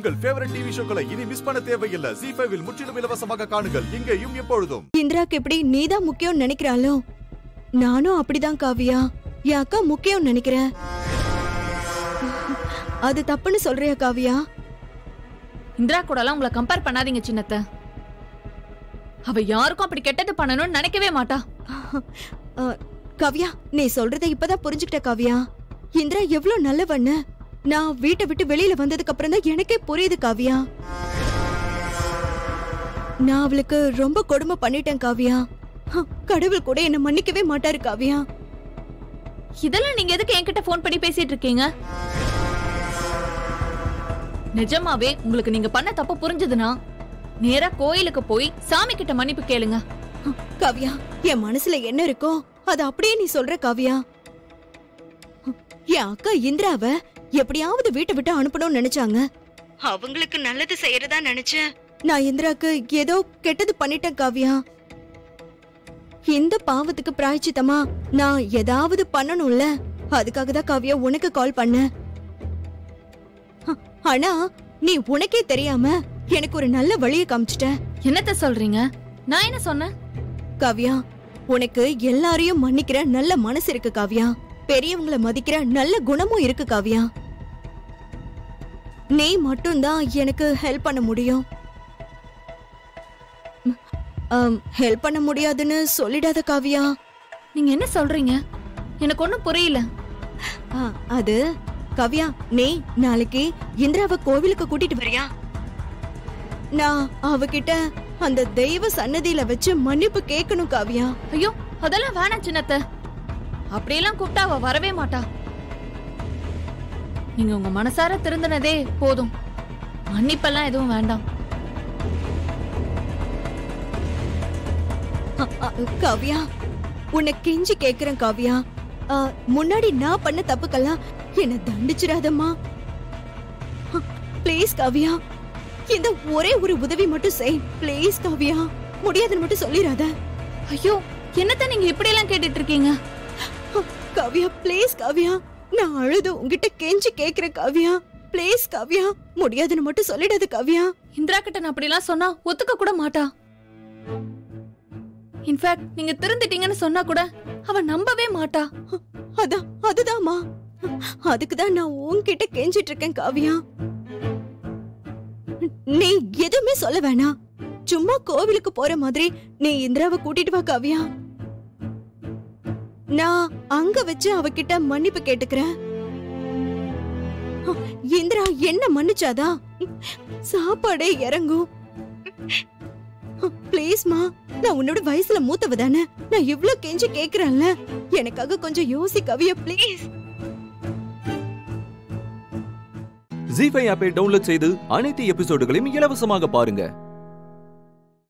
உங்கள் favourite TV ஷோக்களை இனி miss பண்ண தேவையில்லை ஜி ஃபைவில் முற்றிலும் இலவசமாக காணுங்கள் இங்கேயும் எப்பொழுதும் இந்திராக்கு எப்படி நீதான் முக்கியம் நினைக்கிறாளோ நானும் அப்படிதான் காவியா என் அக்கா முக்கியம் நினைக்கிறேன் அது தப்புன்னு சொல்றியா காவியா இந்திரா கூடலாம் உங்களை கம்பேர் பண்ணாதீங்க சின்னத்த அவ யாருக்கும் அப்படி கெட்டது பண்ணணும்னு நினைக்கவே மாட்டா அஹ், காவியா நீ சொல்றத இப்பதான் புரிஞ்சுக்கிட்ட காவியா இந்திரா எவ்வளவு நல்லவன்னு நான் வீட்டை விட்டு வெளியில வந்ததுக்கு அப்புறம் தான் எனக்கே புரியுது காவியா நான் அவளுக்கு ரொம்ப கொடுமை பண்ணிட்டேன் காவியா ஹ, கடவுள் கூட என்ன மன்னிக்கவே மாட்டாரு காவியா இதெல்லாம் நீங்க எதுக்கு என்கிட்ட ஃபோன் பண்ணி பேசிட்டு இருக்கீங்க நிஜமாவே உங்களுக்கு நீங்க பண்ண தப்பு புரிஞ்சதுன்னா நேரா கோயிலுக்கு போய் சாமி கிட்ட மன்னிப்பு கேளுங்க ஹ, காவியா என் மனசுல என்ன இருக்கோ அது அப்படியே நீ சொல்ற காவியா ஹ, என் அக்கா இந்திராவ எப்படியாவது வீட்டை விட்டு அனுப்பணும்னு நினைச்சாங்க அவங்களுக்கு நல்லது செய்யறதா நினைச்சேன் நான் இந்திராக்கு ஏதோ கெட்டது பண்ணிட்டேன் காவியா இந்த பாவத்துக்கு பிராய்ச்சித்தமா நான் ஏதாவது பண்ணணும்ல அதுக்காக தான் காவியா உனக்கு கால் பண்ணேன் ஹ, ஆனா நீ உனக்கே தெரியாம எனக்கு ஒரு நல்ல வழியை காமிச்சிட்ட என்னத்த சொல்றீங்க நான் என்ன சொன்னேன் காவ்யா உனக்கு எல்லாரையும் மன்னிக்கிற நல்ல மனசு இருக்கு காவ்யா பெரியவங்கள மதிக்கிற நல்ல குணமும் இருக்கு காவ்யா நீ மட்டும்தான் எனக்கு ஹெல்ப் பண்ண முடியும் ஹெல்ப் பண்ண முடியாதுன்னு சொல்லிடாத காவ்யா நீங்க என்ன சொல்றீங்க எனக்கு ஒண்ணும் புரியல ஆ, அது காவ்யா நீ நாளைக்கு இந்திராவை கோவிலுக்கு கூட்டிட்டு வரியா நான் அவகிட்ட அந்த தெய்வ சன்னதியில வச்சு மன்னிப்பு கேட்கணும் காவ்யா ஐயோ அதெல்லாம் வேணாம் சின்னத்த அப்படியெல்லாம் கூப்பிட்டா அவ வரவே மாட்டா நீங்க உங்க மனசார திருந்தினதே போதும் மன்னிப்பெல்லாம் எதுவும் வேண்டாம் அ- அ- காவ்யா உன்னை கெஞ்சி கேக்குறேன் காவ்யா அ, முன்னாடி நான் பண்ண தப்புக்கெல்லாம் என்ன தண்டிச்சிடாதம்மா ப்ளீஸ் காவ்யா இந்த ஒரே ஒரு உதவி மட்டும் செய் ப்ளீஸ் காவ்யா முடியாதுன்னு மட்டும் சொல்லிடாத ஐயோ என்னத்த நீங்க இப்படி எல்லாம் கேட்டுட்டு இருக்கீங்க அ, காவ்யா ப்ளீஸ் காவ்யா நான் அழுது உன்கிட்ட கெஞ்சி கேக்குறேன் காவ்யா ப்ளீஸ் காவ்யா முடியாதுன்னு மட்டும் சொல்லிடாத காவ்யா இந்திரா கிட்ட நான் அப்படிலாம் சொன்னா ஒத்துக்க கூட மாட்டா இன்ஃபேக்ட் நீங்க திருந்திட்டீங்கன்னு சொன்னா கூட அவ நம்பவே மாட்டா அதான் அதுதாம்மா அதுக்குதான் நான் உன்கிட்ட கெஞ்சிட்டு இருக்கேன் காவியா நீ எதுவுமே சொல்ல வேணாம் சும்மா கோவிலுக்கு போற மாதிரி நீ இந்திராவை கூட்டிட்டு வா காவியா நான் அங்க வச்சு அவகிட்ட மன்னிப்பு கேட்டுக்கிறேன் இந்திரா என்ன மன்னிச்சாதா சாப்பாடே இறங்கும் ப்ளீஸ்மா நான் உன்னோட வயசுல மூத்தவ தானே நான் இவ்ளோ கெஞ்சி கேக்குறேன்ல எனக்காக கொஞ்சம் யோசி கவிய ப்ளீஸ் ஜி ஃபைவ் ஆப்பை டவுன்லோட் செய்து அனைத்து எபிசோடுகளையும் இலவசமாக பாருங்க